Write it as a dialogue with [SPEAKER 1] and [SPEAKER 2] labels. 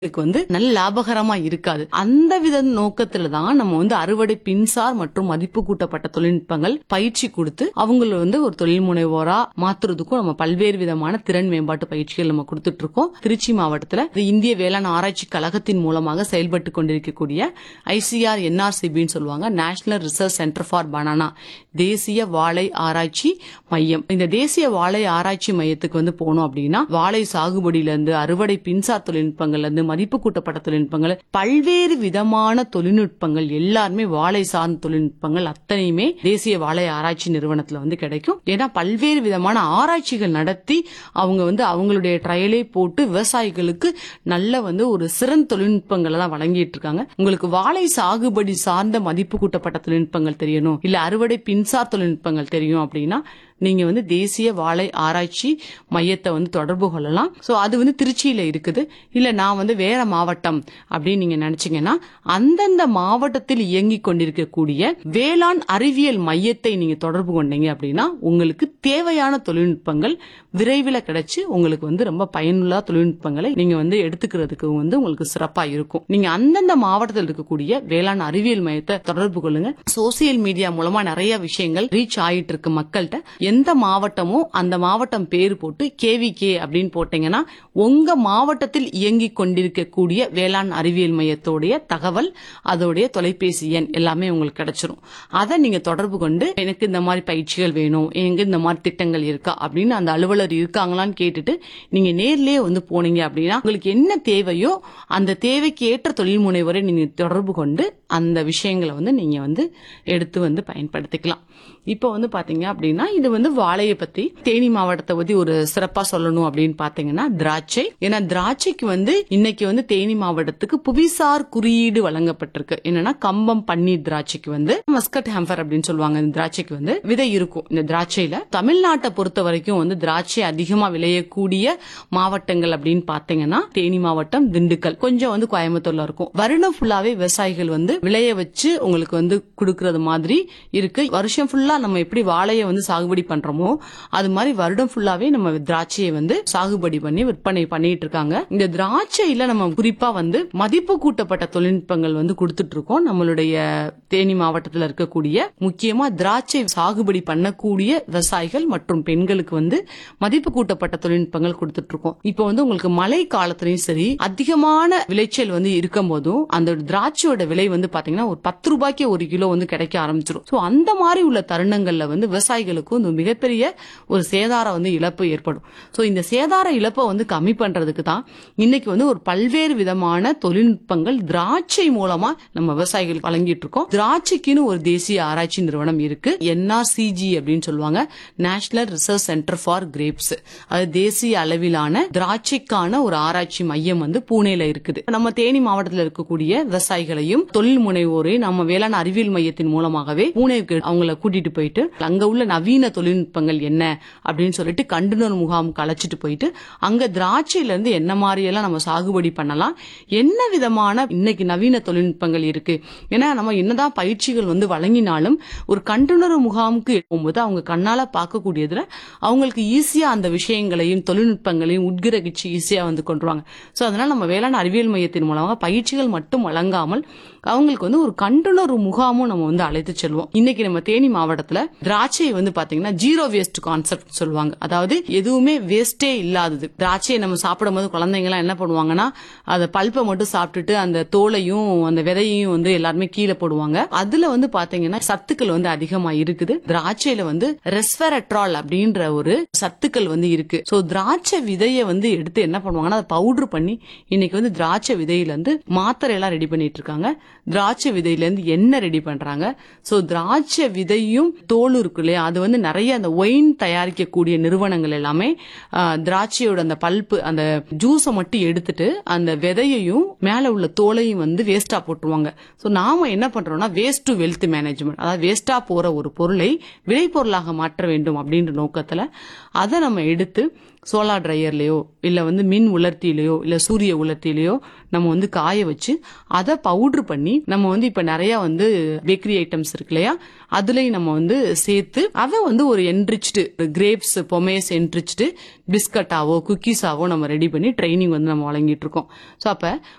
[SPEAKER 1] இதுக்கு வந்து நல்ல லாபகரமா இருக்காது அந்த வித நோக்கத்துல தான் நம்ம வந்து அறுவடை பின்சார் மற்றும் மதிப்பு கூட்டப்பட்ட தொழில்நுட்பங்கள் பயிற்சி கொடுத்து அவங்கள வந்து ஒரு தொழில் முனைவோரா மாத்துறதுக்கும் நம்ம பல்வேறு விதமான திறன் மேம்பாட்டு பயிற்சிகள் நம்ம கொடுத்துட்டு இருக்கோம் திருச்சி மாவட்டத்துல இது இந்திய வேளாண் ஆராய்ச்சி கழகத்தின் மூலமாக செயல்பட்டு கொண்டிருக்கக்கூடிய ஐசிஆர் என்ஆர்சிபின்னு சொல்லுவாங்க national research centre for banana தேசிய வாழை ஆராய்ச்சி மையம் இந்த தேசிய வாழை ஆராய்ச்சி மையத்துக்கு வந்து போனோம் அப்படின்னா வாழை சாகுபடியில இருந்து அறுவடை பின்சார் தொழில்நுட்பங்கள்ல இருந்து மதிப்பு கூட்டப்பட்ட தொழில்நுட்பங்கள் பல்வேறு விதமான தொழில்நுட்பங்கள் எல்லாருமே வாழை சார்ந்த தொழில்நுட்பங்கள் அத்தனையுமே தேசிய வாழை ஆராய்ச்சி நிறுவனத்துல வந்து கிடைக்கும் ஏன்னா பல்வேறு விதமான ஆராய்ச்சிகள் நடத்தி அவங்க வந்து அவங்களுடைய ட்ரையலே போட்டு விவசாயிகளுக்கு நல்ல வந்து ஒரு சிறந்த தொழில்நுட்பங்களை தான் வழங்கிட்டு இருக்காங்க உங்களுக்கு வாழை சாகுபடி சார்ந்த மதிப்பு கூட்டப்பட்ட தொழில்நுட்பங்கள் தெரியணும் இல்ல அறுவடை பின்சார் தொழில்நுட்பங்கள் தெரியும் அப்படின்னா நீங்க வந்து தேசிய வாழை ஆராய்ச்சி மையத்தை வந்து தொடர்பு கொள்ளலாம் சோ அது வந்து திருச்சியில இருக்குது இல்ல நான் வந்து வேற மாவட்டம் அப்படின்னு நீங்க நினைச்சீங்கன்னா அந்தந்த மாவட்டத்தில் இயங்கி கொண்டிருக்கக்கூடிய வேளாண் அறிவியல் மையத்தை நீங்க தொடர்பு கொண்டீங்க அப்படின்னா உங்களுக்கு தேவையான தொழில்நுட்பங்கள் விரைவில் கிடைச்சு உங்களுக்கு வந்து ரொம்ப பயனுள்ள தொழில்நுட்பங்களை நீங்க வந்து எடுத்துக்கிறதுக்கு வந்து உங்களுக்கு சிறப்பா இருக்கும் நீங்க அந்தந்த மாவட்டத்தில் இருக்கக்கூடிய வேளாண் அறிவியல் மையத்தை தொடர்பு கொள்ளுங்க சோசியல் மீடியா மூலமா நிறைய விஷயங்கள் ரீச் ஆயிட்டு இருக்கு மக்கள்கிட்ட எந்த மாவட்டமோ அந்த மாவட்டம் பேர் போட்டு கேவிகே அப்படின்னு போட்டீங்கன்னா உங்க மாவட்டத்தில் இயங்கி கொண்டிருக்கக்கூடிய வேளாண் அறிவியல் மையத்தோடைய தகவல் அதோடைய தொலைபேசி எண் எல்லாமே உங்களுக்கு கிடைச்சிரும் அதை நீங்க தொடர்பு கொண்டு எனக்கு இந்த மாதிரி பயிற்சிகள் வேணும் எங்க இந்த மாதிரி திட்டங்கள் இருக்கா அப்படின்னு அந்த அலுவலர் இருக்காங்களான்னு கேட்டுட்டு நீங்க நேர்லயே வந்து போனீங்க அப்படின்னா உங்களுக்கு என்ன தேவையோ அந்த தேவைக்கு ஏற்ற தொழில் முனைவரை நீங்க தொடர்பு கொண்டு அந்த விஷயங்களை வந்து நீங்க வந்து எடுத்து வந்து பயன்படுத்திக்கலாம் இப்போ வந்து பாத்தீங்க அப்படின்னா இது வந்து வாழையை பத்தி தேனி மாவட்டத்தை பத்தி ஒரு சிறப்பா சொல்லணும் அப்படின்னு பாத்தீங்கன்னா திராட்சை ஏன்னா திராட்சைக்கு வந்து இன்னைக்கு வந்து தேனி மாவட்டத்துக்கு புவிசார் குறியீடு வழங்கப்பட்டிருக்கு என்னன்னா கம்பம் பன்னீர் திராட்சைக்கு வந்து மஸ்கட் ஹேம்பர் அப்படின்னு சொல்லுவாங்க இந்த திராட்சைக்கு வந்து விதை இருக்கும் இந்த திராட்சையில தமிழ்நாட்டை பொறுத்த வரைக்கும் வந்து திராட்சை அதிகமா விளையக்கூடிய மாவட்டங்கள் அப்படின்னு பாத்தீங்கன்னா தேனி மாவட்டம் திண்டுக்கல் கொஞ்சம் வந்து கோயம்புத்தூர்ல இருக்கும் வருடம் ஃபுல்லாவே விவசாயிகள் வந்து விளைய வச்சு உங்களுக்கு வந்து கொடுக்கறது மாதிரி இருக்கு வருஷம் ஃபுல்லா நம்ம எப்படி வாழையை வந்து சாகுபடி பண்றோமோ அது மாதிரி வருடம் ஃபுல்லாவே நம்ம திராட்சையை வந்து சாகுபடி பண்ணி விற்பனை பண்ணிட்டு இருக்காங்க இந்த திராட்சையில நம்ம குறிப்பா வந்து மதிப்பு கூட்டப்பட்ட தொழில்நுட்பங்கள் வந்து கொடுத்துட்டு இருக்கோம் நம்மளுடைய தேனி மாவட்டத்தில் இருக்கக்கூடிய முக்கியமா திராட்சை சாகுபடி பண்ணக்கூடிய விவசாயிகள் மற்றும் பெண்களுக்கு வந்து மதிப்பு கூட்டப்பட்ட தொழில்நுட்பங்கள் கொடுத்துட்டு இருக்கோம் இப்போ வந்து உங்களுக்கு மழை காலத்திலயும் சரி அதிகமான விளைச்சல் வந்து இருக்கும் போதும் அந்த திராட்சையோட விலை வந்து பாத்தீங்கன்னா ஒரு பத்து ரூபாய்க்கு ஒரு கிலோ வந்து கிடைக்க ஆரம்பிச்சிடும் சோ அந்த மாதிரி உள்ள தருணங்கள்ல வந்து விவசாயிகளுக்கும் இந்த மிகப்பெரிய ஒரு சேதார வந்து இழப்பு ஏற்படும் சோ இந்த சேதார இழப்பை வந்து கம்மி பண்றதுக்கு தான் இன்னைக்கு வந்து ஒரு பல்வேறு விதமான தொழில்நுட்பங்கள் திராட்சை மூலமா நம்ம விவசாயிகளுக்கு வழங்கிட்டு இருக்கோம் திராட்சைக்குன்னு ஒரு தேசிய ஆராய்ச்சி நிறுவனம் இருக்கு என்ஆர்சிஜி அப்படின்னு சொல்லுவாங்க national research centre for grapes அது தேசிய அளவிலான திராட்சைக்கான ஒரு ஆராய்ச்சி மையம் வந்து பூனேல இருக்குது நம்ம தேனி மாவட்டத்தில் இருக்கக்கூடிய விவசாயிகளையும் தொழில் முனைவோரையும் நம்ம வேளாண் அறிவியல் மையத்தின் மூலமாகவே பூனேக்கு அவங்கள கூட்டிட்டு போயிட்டு அங்க உள்ள நவீன தொழில்நுட்பங்கள் என்ன அப்படின்னு சொல்லிட்டு கண்டுணர் முகாமுக்கு அழைச்சிட்டு போயிட்டு அங்க திராட்சையில இருந்து என்ன மாதிரி எல்லாம் நம்ம சாகுபடி பண்ணலாம் என்ன விதமான இன்னைக்கு நவீன தொழில்நுட்பங்கள் இருக்கு ஏன்னா நம்ம என்னதான் பயிற்சிகள் வந்து வழங்கினாலும் ஒரு கண்டுணர் முகாமுக்கு போகும்போது அவங்க கண்ணால பார்க்கக்கூடியதுல அவங்களுக்கு ஈஸியா அந்த விஷயங்களையும் தொழில்நுட்பங்களையும் உட்கிரகிச்சு ஈஸியா வந்து கொண்டுருவாங்க சோ அதனால நம்ம வேளாண் அறிவியல் மையத்தின் மூலமாக பயிற்சிகள் மட்டும் வழங்காமல் அவங்களுக்கு வந்து ஒரு கண்டுணர்வு முகாமும் நம்ம வந்து அழைத்து செல்வோம் இன்னைக்கு நம்ம தேனி மாவட்டத்துல திராட்சையை வந்து பாத்தீங்கன்னா ஜீரோ வேஸ்ட் கான்செப்ட் சொல்லுவாங்க அதாவது எதுவுமே வேஸ்டே இல்லாதது திராட்சையை நம்ம சாப்பிடும் போது குழந்தைங்க எல்லாம் என்ன பண்ணுவாங்கன்னா அந்த பல்ப்பை மட்டும் சாப்பிட்டுட்டு அந்த தோலையும் அந்த விதையையும் வந்து எல்லாருமே கீழே போடுவாங்க அதுல வந்து பாத்தீங்கன்னா சத்துக்கள் வந்து அதிகமா இருக்குது திராட்சையில வந்து ரெஸ்வெரட்ரால் அப்படின்ற ஒரு சத்துக்கள் வந்து இருக்கு சோ திராட்சை விதையை வந்து எடுத்து என்ன பண்ணுவாங்கன்னா அதை பவுடர் பண்ணி இன்னைக்கு வந்து திராட்சை விதையில இருந்து மாத்திரை எல்லாம் ரெடி பண்ணிட்டு இருக்காங்க திராட்சை விதையில இருந்து எண்ணெய் ரெடி பண்றாங்க சோ திராட்சை விதையும் தோல் இருக்கு இல்லையா அது வந்து நிறைய அந்த ஒயின் தயாரிக்கக்கூடிய நிறுவனங்கள் எல்லாமே ஆ, திராட்சையோட அந்த பல்ப்பு அந்த ஜூஸை மட்டும் எடுத்துட்டு அந்த விதையையும் மேல உள்ள தோலையும் வந்து வேஸ்டா போட்டுருவாங்க சோ நாம என்ன பண்றோம்னா வேஸ்ட் டு வெல்த் மேனேஜ்மெண்ட் அதாவது வேஸ்டா போற ஒரு பொருளை விளைபொருளாக மாற்ற வேண்டும் அப்படின்ற நோக்கத்துல அதை நம்ம எடுத்து சோலார் ட்ரையர்லயோ இல்ல வந்து மின் உலர்த்தியிலயோ இல்ல சூரிய உலர்த்தியிலயோ நம்ம வந்து காய வச்சு அதை பவுடர் பண்ணி நம்ம வந்து இப்ப நிறைய வந்து பேக்கரி ஐட்டம்ஸ் இருக்கு இல்லையா அதுலயும் நம்ம வந்து சேர்த்து அதை வந்து ஒரு என்ரிச்டு கிரேப்ஸ் பொமேஸ் என்ரிச்டு பிஸ்கட்டாவோ குக்கீஸாவோ நம்ம ரெடி பண்ணி ட்ரைனிங் வந்து நம்ம வழங்கிட்டு இருக்கோம் ஸோ அப்ப